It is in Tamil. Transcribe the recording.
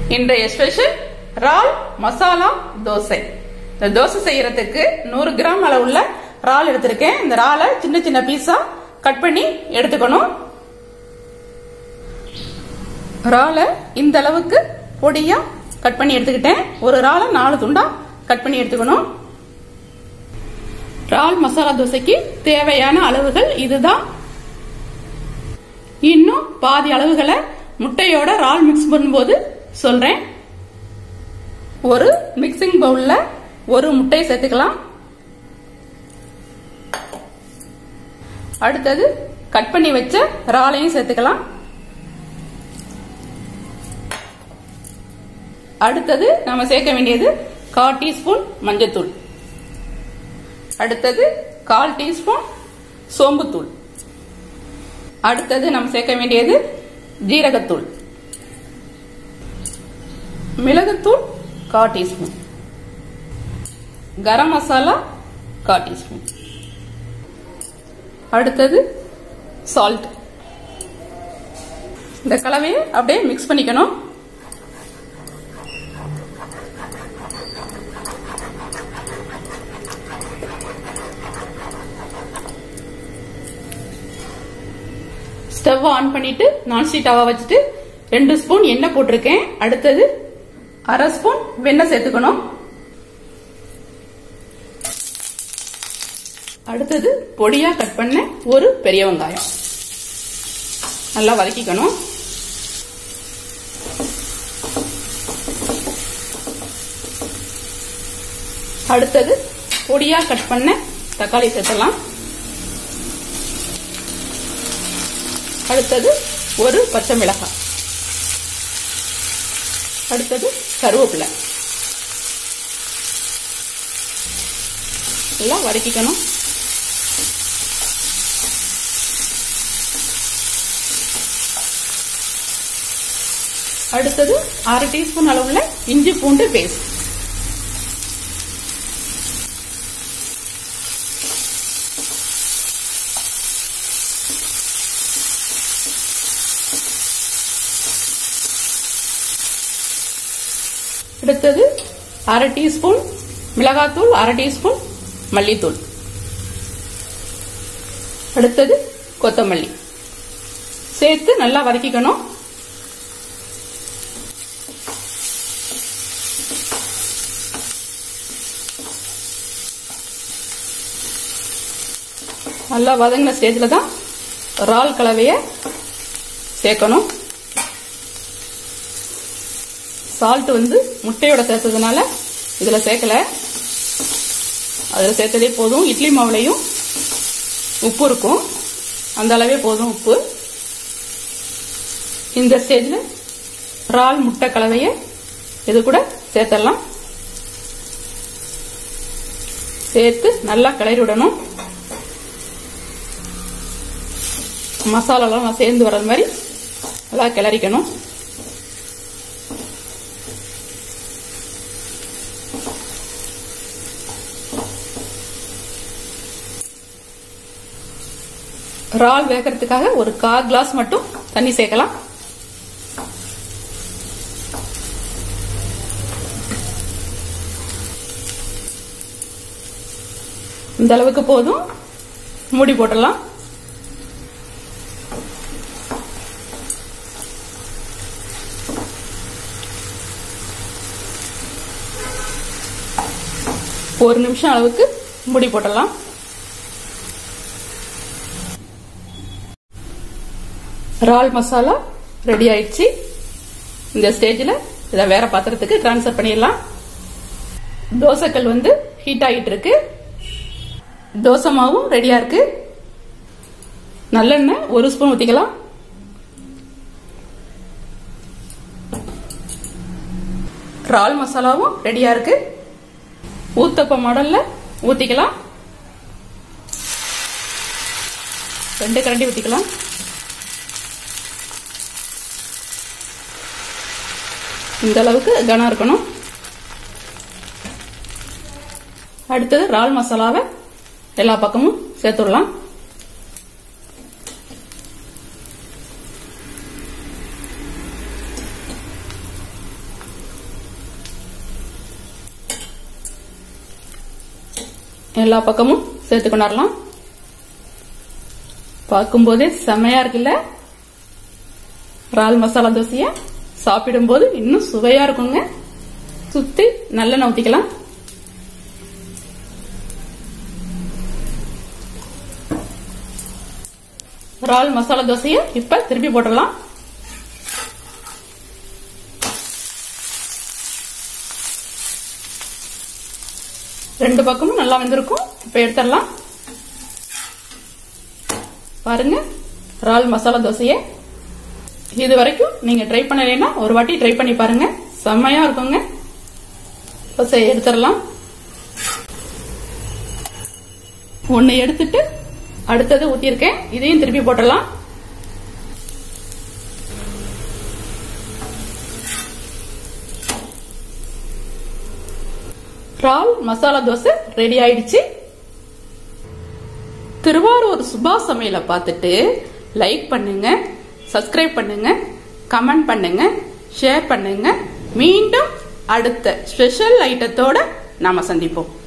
இன்றைய ஸ்பெஷல் இறால் மசாலா தோசை இந்த தோசை செய்யறதுக்கு நூறு கிராம் அளவுள்ள இறால் எடுத்திருக்கேன் இந்த இறாலை சின்ன சின்ன பீஸா கட் பண்ணி எடுத்துக்கணும் இறாலை இந்த அளவுக்கு பொடியா கட் பண்ணி எடுத்துக்கிட்டேன் ஒரு இறாலை நாலு துண்டா கட் பண்ணி எடுத்துக்கணும் இறால் மசாலா தோசைக்கு தேவையான அளவுகள் இதுதான் இன்னும் பாதி அளவுகளை முட்டையோட இறால் மிக்ஸ் பண்ணும்போது சொல்றேன் ஒரு மிக்சிங் பவுல்ல ஒரு முட்டையை சேர்த்துக்கலாம் அடுத்தது கட் பண்ணி வச்ச இறாலையும் சேர்த்துக்கலாம் அடுத்தது நம்ம சேர்க்க வேண்டியது கால் டீஸ்பூன் மஞ்சத்தூள் அடுத்தது கால் டீஸ்பூன் சோம்புத்தூள் அடுத்தது நம்ம சேர்க்க வேண்டியது ஜீரகத்தூள் மிளகுத்தூள் கால் டீஸ்பூன் கரம் மசாலா கால் டீஸ்பூன் அடுத்தது சால்ட் இந்த கலவையை அப்படியே மிக்ஸ் பண்ணிக்கணும் ஸ்டவ் ஆன் பண்ணிட்டு நான்ஸ்டிக் டவா வச்சுட்டு ரெண்டு ஸ்பூன் எண்ணெய் போட்டிருக்கேன் அடுத்தது அரை ஸ்பூன் வெண்ணெய் சேர்த்துக்கணும் அடுத்தது பொடியா கட் பண்ண ஒரு பெரிய வெங்காயம் நல்லா வதக்கிக்கணும் அடுத்தது பொடியா கட் பண்ண தக்காளி சேர்த்தலாம் அடுத்தது ஒரு பச்சை மிளகாய் அடுத்தது கருவேப்பிலை எல்லாம் வதக்கிக்கணும் அடுத்தது அரை டீஸ்பூன் அளவுல இஞ்சி பூண்டு பேஸ்ட் அடுத்தது அரை டீஸ்பூன் மிளகாத்தூள் அரை டீஸ்பூன் மல்லித்தூள் அடுத்தது கொத்தமல்லி சேர்த்து நல்லா வதக்கிக்கணும் நல்லா வதங்கின ஸ்டேஜில் தான் இறால் கலவையை சேர்க்கணும் சால்ட் வந்து முட்டையோட சேர்த்ததுனால இதில் சேர்க்கல அதில் சேர்த்ததே போதும் இட்லி மாவுலையும் உப்பு இருக்கும் அந்த அளவே போதும் உப்பு இந்த ஸ்டேஜில் இறால் முட்டை கலவையை இது கூட சேர்த்தரலாம் சேர்த்து நல்லா கிளறி விடணும் மசாலாலாம் சேர்ந்து வர்றது மாதிரி நல்லா கிளறிக்கணும் இறால் வேகிறதுக்காக ஒரு கால் கிளாஸ் மட்டும் தண்ணி சேர்க்கலாம் இந்த அளவுக்கு போதும் மூடி போட்டுடலாம் ஒரு நிமிஷம் அளவுக்கு மூடி போட்டுடலாம் இறால் மசாலா ரெடி ஆயிடுச்சு இந்த ஸ்டேஜில் இதை வேற பாத்திரத்துக்கு டிரான்ஸ்ஃபர் பண்ணிடலாம் தோசைக்கல் வந்து ஹீட் ஆகிட்டு இருக்கு தோசை மாவும் ரெடியா இருக்கு நல்லெண்ணெய் ஒரு ஸ்பூன் ஊற்றிக்கலாம் இறால் மசாலாவும் ரெடியா இருக்கு ஊத்தப்ப மாடல்ல ஊத்திக்கலாம் ரெண்டு கரண்டி ஊத்திக்கலாம் இந்த அளவுக்கு கனம் இருக்கணும் அடுத்தது இறால் மசாலாவை எல்லா பக்கமும் சேர்த்துடலாம் எல்லா பக்கமும் சேர்த்து கொண்டாடலாம் பார்க்கும்போதே செமையா இருக்குல்ல இறால் மசாலா தோசைய சாப்பிடும்போது இன்னும் சுவையா இருக்குங்க சுத்தி நல்லெண்ணெய் ஊத்திக்கலாம் இறால் மசாலா தோசைய இப்ப திருப்பி போட்டுடலாம் ரெண்டு பக்கமும் நல்லா வெந்திருக்கும் இப்ப எடுத்துடலாம் பாருங்க இறால் மசாலா தோசைய இது வரைக்கும் நீங்க ட்ரை பண்ணலைன்னா ஒரு வாட்டி ட்ரை பண்ணி பாருங்க செம்மையா இருக்குங்க தோசையை எடுத்துடலாம் ஒன்னு எடுத்துட்டு அடுத்தது ஊத்திருக்கேன் இதையும் திருப்பி போட்டுடலாம் இறால் மசாலா தோசை ரெடி ஆயிடுச்சு திருவாரூர் சுபா சமையலை பார்த்துட்டு லைக் பண்ணுங்க சப்ஸ்கிரைப் பண்ணுங்க கமெண்ட் பண்ணுங்க ஷேர் பண்ணுங்க மீண்டும் அடுத்த ஸ்பெஷல் ஐட்டத்தோட நாம சந்திப்போம்